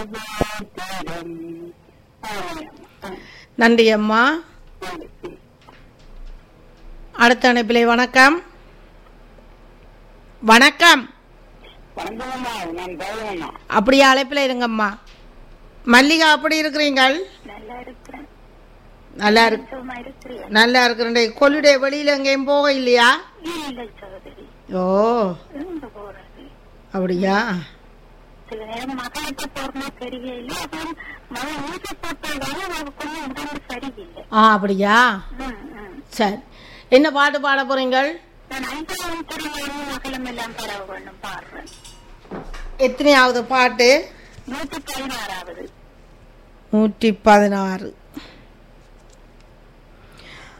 தீரம் நன்றி அம்மா அடுத்த அனுப்பிலை வணக்கம் வணக்கம் வணக்கம்மா நான் பௌர்ணமா அப்படியே அழைப்பில் இருங்கம்மா மல்லிகா அப்படி இருக்கிறீங்கள் நல்லா இருக்கிறேன் நல்லா இருக்கு சும்மா இருக்கிறேன் நல்லா இருக்கிறேன் கொள்ளுடைய வெளியில எங்கேயும் போக இல்லையா இல்லை சகோதரி ஓ இருந்து போறது அப்படியா சில நேரம் மகளுக்கு போறமா தெரியல அப்புறம் மகன் ஊசி போட்டதால அவளுக்கு கொஞ்சம் உடம்பு சரியில்லை ஆ அப்படியா ம், ம். சரி என்ன பாட்டு பாட போறீங்கள் நான் ஐந்தாம் திருமணம் மகளும் எல்லாம் பரவ வேண்டும் பாடுறேன் எத்தனையாவது பாட்டு நூத்தி பதினாறாவது நூற்றி பதினாறு